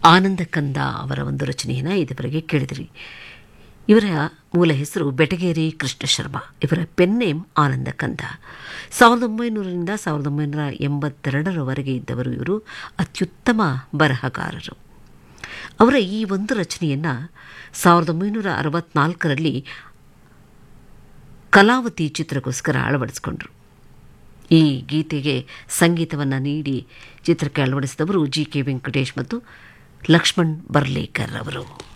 ಆನಂದ ಕಂದ ಅವರ ಒಂದು ರಚನೆಯನ್ನು ಇದುವರೆಗೆ ಕೇಳಿದಿರಿ ಇವರ ಮೂಲ ಹೆಸರು ಬೆಟಗೇರಿ ಕೃಷ್ಣ ಶರ್ಮಾ ಇವರ ಪೆನ್ ನೇಮ್ ಆನಂದ ಕಂದ ಸಾವಿರದ ಒಂಬೈನೂರರಿಂದ ಸಾವಿರದ ಒಂಬೈನೂರ ಎಂಬತ್ತೆರಡರವರೆಗೆ ಇದ್ದವರು ಇವರು ಅತ್ಯುತ್ತಮ ಬರಹಗಾರರು ಅವರ ಈ ಒಂದು ರಚನೆಯನ್ನು ಸಾವಿರದ ಒಂಬೈನೂರ ಅರವತ್ನಾಲ್ಕರಲ್ಲಿ ಕಲಾವತಿ ಚಿತ್ರಕ್ಕೋಸ್ಕರ ಅಳವಡಿಸಿಕೊಂಡರು ಈ ಗೀತೆಗೆ ಸಂಗೀತವನ್ನು ನೀಡಿ ಚಿತ್ರಕ್ಕೆ ಅಳವಡಿಸಿದವರು ಜಿ ಕೆ ವೆಂಕಟೇಶ್ ಮತ್ತು ಲಕ್ಷ್ಮಣ್ ಬರ್ಲೇಕರ್ ಅವರು